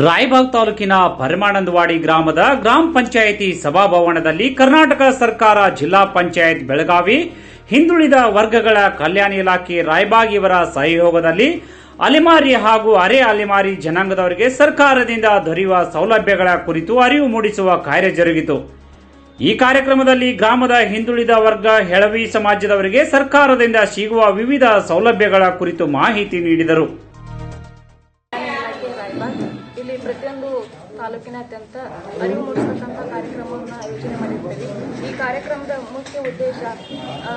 ರಾಯಬಾಗ್ ತಾಲೂಕಿನ ಪರಮಾನಂದವಾಡಿ ಗ್ರಾಮದ ಗ್ರಾಮ ಪಂಚಾಯಿತಿ ಸಭಾಭವನದಲ್ಲಿ ಕರ್ನಾಟಕ ಸರ್ಕಾರ ಜಿಲ್ಲಾ ಪಂಚಾಯತ್ ಬೆಳಗಾವಿ ಹಿಂದುಳಿದ ವರ್ಗಗಳ ಕಲ್ಯಾಣ ಇಲಾಖೆ ರಾಯಬಾಗ್ ಇವರ ಸಹಯೋಗದಲ್ಲಿ ಅಲೆಮಾರಿ ಹಾಗೂ ಅರೆ ಅಲೆಮಾರಿ ಜನಾಂಗದವರಿಗೆ ಸರ್ಕಾರದಿಂದ ದೊರೆಯುವ ಸೌಲಭ್ಯಗಳ ಕುರಿತು ಅರಿವು ಮೂಡಿಸುವ ಕಾರ್ಯ ಜರುಗಿತು ಈ ಕಾರ್ಯಕ್ರಮದಲ್ಲಿ ಗ್ರಾಮದ ಹಿಂದುಳಿದ ವರ್ಗ ಹೆಳವಿ ಸಮಾಜದವರಿಗೆ ಸರ್ಕಾರದಿಂದ ಸಿಗುವ ವಿವಿಧ ಸೌಲಭ್ಯಗಳ ಕುರಿತು ಮಾಹಿತಿ ನೀಡಿದರು ಇಲಾಖೆ ರಾಯಬಾಗ್ ಇಲ್ಲಿ ಪ್ರತಿಯೊಂದು ತಾಲೂಕಿನಾದ್ಯಂತ ಅರಿವು ಮೂಡಿಸತಕ್ಕಂಥ ಕಾರ್ಯಕ್ರಮವನ್ನು ಆಯೋಜನೆ ಮಾಡಿರ್ತೇವೆ ಈ ಕಾರ್ಯಕ್ರಮದ ಮುಖ್ಯ ಉದ್ದೇಶ ಆ,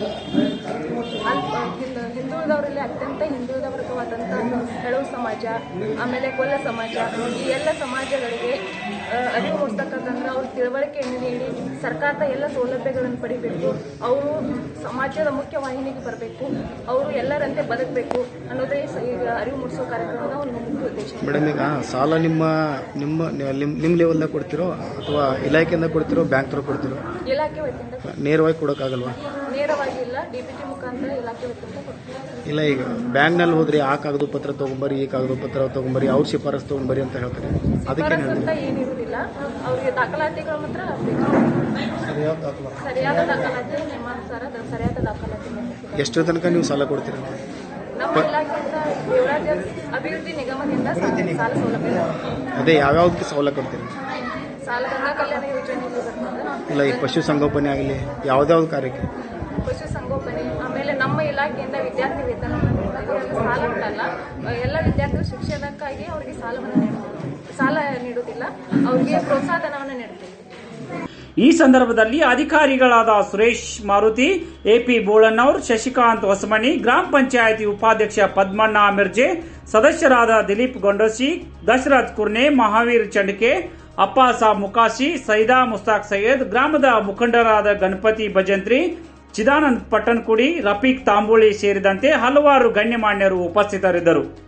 ಅಲ್ಪ ಹಿಂದ್- ಹಿಂದುಳಿದವರಲ್ಲಿ ಅತ್ಯಂತ ಹಿಂದುಳಿದ ವರ್ಗವಾದಂಥ ಹೆಳವು ಸಮಾಜ ಆಮೇಲೆ ಕೊಲ್ಲ ಸಮಾಜ ಈ ಎಲ್ಲ ಸಮಾಜಗಳಿಗೆ ಆ, ಅರಿವು ಮೂಡಿಸ್ತಕ್ಕಂತಂದ್ರೆ ಅವ್ರ ತಿಳುವಳಿಕೆಯನ್ನು ನೀಡಿ ಸರ್ಕಾರದ ಎಲ್ಲ ಸೌಲಭ್ಯಗಳನ್ನು ಪಡಿಬೇಕು ಅವರು ಸಮಾಜದ ಮುಖ್ಯ ವಾಹಿನಿಗೆ ಬರಬೇಕು ಅವರು ಎಲ್ಲರಂತೆ ಬದುಕಬೇಕು ಅನ್ನೋದೇ ಸ- ಈಗ ಅರಿವು ಮೂಡಿಸೋ ಕಾರ್ಯಕ್ರಮದ ಒಂದು ಮುಖ್ಯ ಉದ್ದೇಶ ಮೇಡಮ್ ಈಗ ಸಾಲ ನಿಮ್ಮ ನಿಮ್ಮ ನಿಮ್ಮ ನಿಮ್ಮ ಲೆವೆಲ್ದಾಗ ಕೊಡ್ತಿರೋ ಅಥವಾ ಇಲಾಖೆಯಿಂದ ಕೊಡ್ತಿರೋ ಬ್ಯಾಂಕ್ ತರ ಕೊಡ್ತಿರೋ ಇಲಾಖೆ ವತಿಯಿಂದ ನೇರವಾಗಿ ಕೊಡೋಕ್ಕಾಗಲ್ವಾ ನೇರವಾಗಿ ಇಲ್ಲ ಡಿಬಿಟಿ ಮುಖಾಂತರ ಇಲಾಖೆ ವತಿಯಿಂದ ಕೊಡ್ತೀವಿ ಇಲ್ಲ ಈಗ ಬ್ಯಾಂಕ್ನಲ್ಲಿ ಹೋದ್ರಿ ಆ ಕಾಗದ ಪತ್ರ ತಗೊಂಬರಿ ಈ ಕಾಗದ ಪತ್ರ ತಗೊಂಬರಿ ಅವ್ರ ಶಿಫಾರಸ್ ತಗೊಂಬರಿ ಅಂತ ಹೇಳ್ತಾರೆ ಅದಕ್ಕೆ ಶಿಫಾರಸ್ ಅಂತ ಏನಿರುವುದಿಲ್ಲ ಅವರಿಗೆ ದಾಖಲಾತಿಗಳು ಮಾತ್ರ ಬೇಕು. ಸರಿಯಾದ ದಾಖಲಾತಿ ನಿಯಮಾನುಸಾರ ದ- ಸರಿಯಾದ ದಾಖಲಾತಿ ಬೇಕು. ಎಷ್ಟರ ತನಕ ನೀವು ಸಾಲ ಕೊಡ್ತೀರಾ ನಮ್ಮ ಇಲಾಖೆಯಿಂದ ದೇವರಾಜ ಅಭಿವೃದ್ಧಿ ನಿಗಮದಿಂದ ಸಾ- ಸಾಲ ಸೌಲಭ್ಯ ಇದೆ. ಅದೇ ಯಾವ್ಯಾವ್ದಕ್ಕೆ ಸಾಲ ಕೊಡ್ತೀರಿ ಸಾಲ ಗಂಗಾ ಕಲ್ಯಾಣ ಯೋಜನೆ ಬರ್ತದೆ ಇಲ್ಲ ಈ ಪಶು ಸಂಗೋಪನೆ ಆಗಲಿ ಯಾವ್ದಾವ್ದು ಕಾರ್ಯಕ್ಕೆ ಪಶು ಸಂಗೋಪನೆ ಆಮೇಲೆ ನಮ್ಮ ಇಲಾಖೆಯಿಂದ ವಿದ್ಯಾರ್ಥಿ ವೇತನ ಸಾಲ ಉಂಟಲ್ಲ ಎಲ್ಲ ವಿದ್ಯಾರ್ಥಿಗಳು ಶಿಕ್ಷಣಕ್ಕಾಗಿ ಅವರಿಗೆ ಸಾಲವನ್ನು ನೀಡುತ್ತೀವಿ ಸಾಲ ನೀಡುವುದಿಲ್ಲ ಅವರಿಗೆ ಪ್ರೋತ್ಸಾಹಧನವನ್ನು ನೀಡುತ್ತೀವಿ ಈ ಸಂದರ್ಭದಲ್ಲಿ ಅಧಿಕಾರಿಗಳಾದ ಸುರೇಶ್ ಮಾರುತಿ ಎಪಿ ಬೋಳನ್ನವರ್ ಶಶಿಕಾಂತ್ ಹೊಸಮನಿ ಗ್ರಾಮ ಪಂಚಾಯಿತಿ ಉಪಾಧ್ಯಕ್ಷ ಪದ್ಮಣ್ಣ ಮಿರ್ಜೆ ಸದಸ್ಯರಾದ ದಿಲೀಪ್ ಗೊಂಡೋಸಿ ದಶರಥ್ ಕುರ್ನೆ ಮಹಾವೀರ್ ಚಂಡ್ಕೆ ಅಪ್ಪಾಸಾಬ್ ಮುಕಾಶಿ ಸೈದಾ ಮುಸ್ತಾಕ್ ಸೈಯದ್ ಗ್ರಾಮದ ಮುಖಂಡರಾದ ಗಣಪತಿ ಭಜಂತ್ರಿ ಚಿದಾನಂದ್ ಪಟ್ಟಣಕುಡಿ ರಫೀಕ್ ತಾಂಬೂಳಿ ಸೇರಿದಂತೆ ಹಲವಾರು ಗಣ್ಯಮಾನ್ಯರು ಉಪಸ್ಥಿತರಿದ್ದರು